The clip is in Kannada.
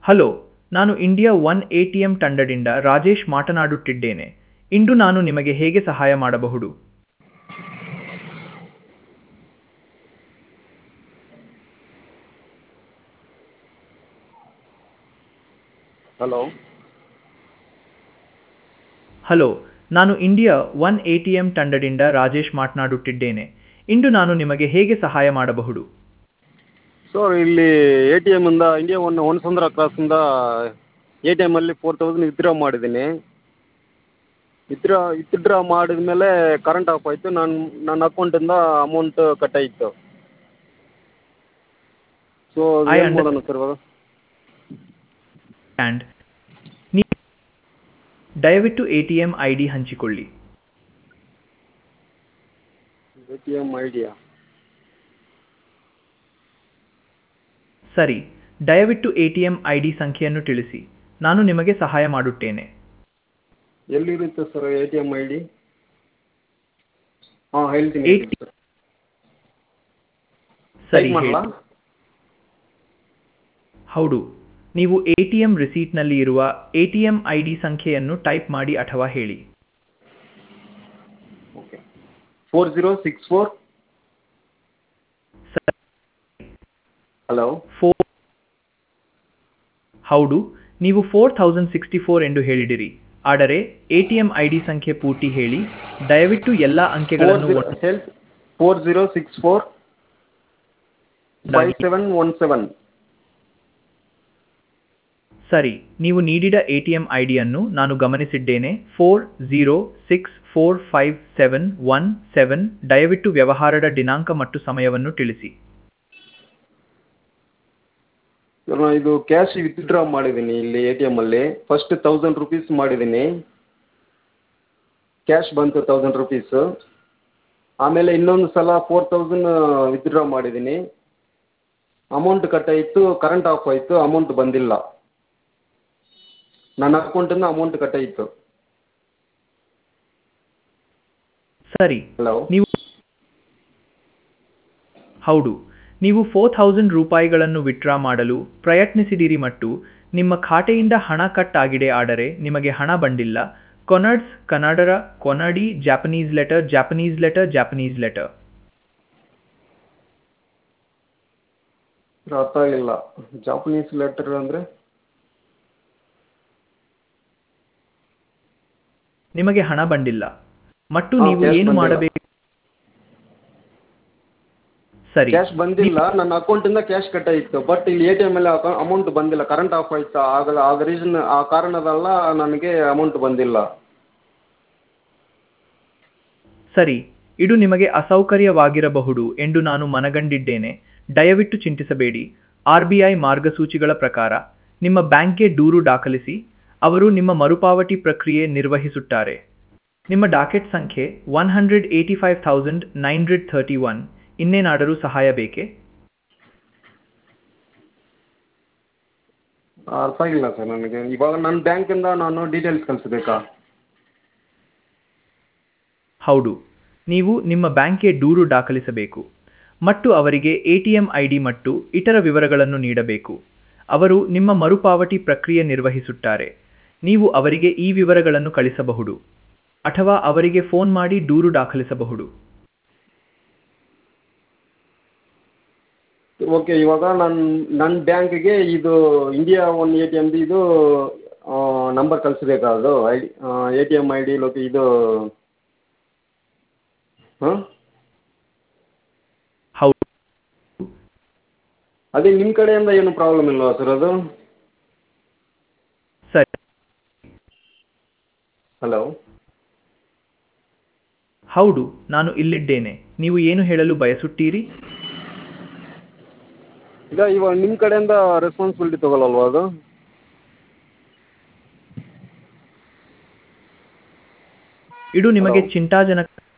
ಹಲೋ ನಾನು India one A T M ತಂಡದಿಂದ ರಾಜೇಶ್ ಮಾತನಾಡುತ್ತಿದ್ದೇನೆ ಇಂದು ನಾನು ನಿಮಗೆ ಹೇಗೆ ಸಹಾಯ ಮಾಡಬಹುದು ಹಲೋ ಹಲೋ ನಾನು India one A T M ತಂಡದಿಂದ ರಾಜೇಶ್ ಮಾತನಾಡುತ್ತಿದ್ದೇನೆ ಇಂದು ನಾನು ನಿಮಗೆ ಹೇಗೆ ಸಹಾಯ ಮಾಡಬಹುದು ಸರ್ ಇಲ್ಲಿ ಎ ಟಿ ಎಮ್ಮಿಂದ ಇಂಡಿಯಾ ಒನ್ ಹೊನ್ನಸಂದ್ರ ಕ್ರಾಸಿಂದ ಎ ಟಿ ಎಮ್ಮಲ್ಲಿ ಫೋರ್ ತೌಸಂಡ್ ವಿತ್ಡ್ರಾ ಮಾಡಿದ್ದೀನಿ ವಿತ್ಡ್ರಾ ವಿತ್ಡ್ರಾ ಮಾಡಿದ ಮೇಲೆ ಕರೆಂಟ್ ಆಫ್ ಆಯಿತು ನನ್ನ ನನ್ನ ಅಕೌಂಟಿಂದ ಅಮೌಂಟ್ ಕಟ್ ಆಯಿತು ಸೊ I ಏನು under- ಮಾಡೋಣ ಸರ್ ಇವಾಗ ಆ್ಯಂಡ್ ನೀ ದಯವಿಟ್ಟು A T M I D ಹಂಚಿಕೊಳ್ಳಿ ಎ ಟಿ ಎಮ್ ಐಡಿಯಾ ಸರಿ ದಯವಿಟ್ಟು A T M I D ಸಂಖ್ಯೆಯನ್ನು ತಿಳಿಸಿ ನಾನು ನಿಮಗೆ ಸಹಾಯ ಮಾಡುತ್ತೇನೆ ಎಲ್ಲಿರುತ್ತೆ sir A T M I D ಹಾಂ ಹೇಳ್ತೀನಿ AT ಸರ್ ಸರಿ ಟೈಪ್ ಮಾಡಲಾ ಹೇಳಿ. ಹೌದು ನೀವು ಎ ಟಿ ಎಂ ರಿಸೀಟ್ನಲ್ಲಿ ಇರುವ A T M I D ಸಂಖ್ಯೆಯನ್ನು ಟೈಪ್ ಮಾಡಿ ಅಥವಾ ಹೇಳಿ okay four zero six four ಸರಿ ಹಲೋ ಫೋರ್ ಹೌದು ನೀವು ಫೋರ್ ಥೌಸಂಡ್ ಸಿಕ್ಸ್ಟಿ ಫೋರ್ ಎಂದು ಹೇಳಿದಿರಿ ಆದರೆ A T M I D ಸಂಖ್ಯೆ ಪೂರ್ತಿ ಹೇಳಿ ದಯವಿಟ್ಟು ಎಲ್ಲ ಫೋರ್ ಅಂಕೆಗಳನ್ನು ಜೀರೋ ಒಟ್ಟು- help four zero six four five seven one seven ಸರಿ ನೀವು ನೀಡಿದ ಎ ಟಿ ಎಂ ಐ ಡಿಯನ್ನು ನಾನು ಗಮನಿಸಿದ್ದೇನೆ four zero six four five seven one seven ದಯವಿಟ್ಟು ವ್ಯವಹಾರದ ದಿನಾಂಕ ಮತ್ತು ಸಮಯವನ್ನು ತಿಳಿಸಿ ನಾನು ಇದು ಕ್ಯಾಶ್ ವಿತ್ಡ್ರಾ ಮಾಡಿದ್ದೀನಿ ಇಲ್ಲಿ ಎ ಟಿ ಎಮ್ಮಲ್ಲಿ ಫಸ್ಟ್ ತೌಸಂಡ್ ರುಪೀಸ್ ಮಾಡಿದ್ದೀನಿ ಕ್ಯಾಶ್ ಬಂತು ತೌಸಂಡ್ ರುಪೀಸು ಆಮೇಲೆ ಇನ್ನೊಂದು ಸಲ ಫೋರ್ ತೌಸಂಡ್ ವಿತ್ಡ್ರಾ ಮಾಡಿದ್ದೀನಿ ಅಮೌಂಟ್ ಕಟ್ ಆಯಿತು ಕರೆಂಟ್ ಆಫ್ ಆಯಿತು ಅಮೌಂಟ್ ಬಂದಿಲ್ಲ ನನ್ನ ಅಕೌಂಟಿಂದ ಅಮೌಂಟ್ ಕಟ್ ಆಯಿತು ಸರಿ ಹಲೋ ನೀವು ಹೌದು ನೀವು ಫೋರ್ ಥೌಸಂಡ್ ರೂಪಾಯಿಗಳನ್ನು ವಿತ್ಡ್ರಾ ಮಾಡಲು ಪ್ರಯತ್ನಿಸಿದಿರಿ ಮತ್ತು ನಿಮ್ಮ ಖಾತೆಯಿಂದ ಹಣ ಕಟ್ ಆಗಿದೆ ಆದರೆ ನಿಮಗೆ ಹಣ ಬಂದಿಲ್ಲ ಕೊನಡ್ಸ್ ಕನ್ನಡರ ಕೊನಡಿ Japanese letter Japanese letter Japanese letter ಅರ್ಥ ಆಗಿಲ್ಲ ಜಾಪನೀಸ್ ಲೆಟರ್ ಅಂದರೆ ನಿಮಗೆ ಹಣ ಬಂದಿಲ್ಲ ಮತ್ತು ಹಾ, ನೀವು cash ಏನು ಬಂದಿಲ್ಲ. ಮಾಡಬೇಕು ಸರಿ ಕ್ಯಾಶ್ ಬಂದಿಲ್ಲ ನನ್ನ ಅಕೌಂಟಿಂದ ಕ್ಯಾಶ್ ಕಟ್ ಆಯಿತು ಬಟ್ ಇಲ್ಲಿ ಎ ಟಿ ಎಮ್ ಅಲ್ಲಿ ಅಮೌಂಟ್ ಬಂದಿಲ್ಲ ಕರೆಂಟ್ ಆಫ್ ಆಯ್ತು ಆಗಲ್ಲ ಆದ ರೀಸನ್ ಆ ಕಾರಣದಲ್ಲ ನನಗೆ ಅಮೌಂಟ್ ಬಂದಿಲ್ಲ ಸರಿ ಇದು ನಿಮಗೆ ಅಸೌಕರ್ಯವಾಗಿರಬಹುದು ಎಂದು ನಾನು ಮನಗಂಡಿದ್ದೇನೆ ದಯವಿಟ್ಟು ಚಿಂತಿಸಬೇಡಿ ಆರ್ ಬಿ ಐ ಮಾರ್ಗಸೂಚಿಗಳ ಪ್ರಕಾರ ನಿಮ್ಮ ಬ್ಯಾಂಕ್ಗೆ ದೂರು ದಾಖಲಿಸಿ ಅವರು ನಿಮ್ಮ ಮರುಪಾವತಿ ಪ್ರಕ್ರಿಯೆ ನಿರ್ವಹಿಸುತ್ತಾರೆ ನಿಮ್ಮ ಡಾಕೆಟ್ ಸಂಖ್ಯೆ one hundred eighty five thousand nine hundred thirty one ಇನ್ನೇನಾದರೂ ಸಹಾಯ ಬೇಕೇ ಅರ್ಥ ಆಗಿಲ್ಲ ಸರ್ ನನಗೆ ಇವಾಗ ನನ್ನ ಬ್ಯಾಂಕಿಂದ ನಾನು ಡೀಟೇಲ್ಸ್ ಕಳಿಸ್ಬೇಕಾ ಹೌದು ನೀವು ನಿಮ್ಮ ಬ್ಯಾಂಕ್ಗೆ ದೂರು ದಾಖಲಿಸಬೇಕು ಮತ್ತು ಅವರಿಗೆ A T M I D ಮತ್ತು ಇತರ ವಿವರಗಳನ್ನು ನೀಡಬೇಕು ಅವರು ನಿಮ್ಮ ಮರುಪಾವತಿ ಪ್ರಕ್ರಿಯೆ ನಿರ್ವಹಿಸುತ್ತಾರೆ ನೀವು ಅವರಿಗೆ ಈ ವಿವರಗಳನ್ನು ಕಳಿಸಬಹುದು ಅಥವಾ ಅವರಿಗೆ ಫೋನ್ ಮಾಡಿ ದೂರು ದಾಖಲಿಸಬಹುದು ಓಕೆ ಇವಾಗ ನನ್ನ ನನ್ನ ಬ್ಯಾಂಕಿಗೆ ಇದು ಇಂಡಿಯಾ ಒನ್ ಎ ಟಿ ಎಮ್ದು ಇದು ನಂಬರ್ ಕಳಿಸ್ಬೇಕಾ ಅದು I D A T M I D ಲೊಕೆ ಇದು ಹಾಂ ಹೌದು ಅದೇ ನಿಮ್ಮ ಕಡೆಯಿಂದ ಏನು ಪ್ರಾಬ್ಲಮ್ ಇಲ್ವಾ ಸರ್ ಅದು ಸರಿ ಹಲೋ ಹೌದು ನಾನು ಇಲ್ಲಿದ್ದೇನೆ ನೀವು ಏನು ಹೇಳಲು ಬಯಸುತ್ತೀರಿ ಈಗ ಇವಾಗ ನಿಮ್ಮ ಕಡೆಯಿಂದ ರೆಸ್ಪಾನ್ಸಿಬಿಲಿಟಿ ತಗೊಳ್ಳಲ್ವಾ ಅದು ಇದು ನಿಮಗೆ Hello. ಚಿಂತಾಜನಕ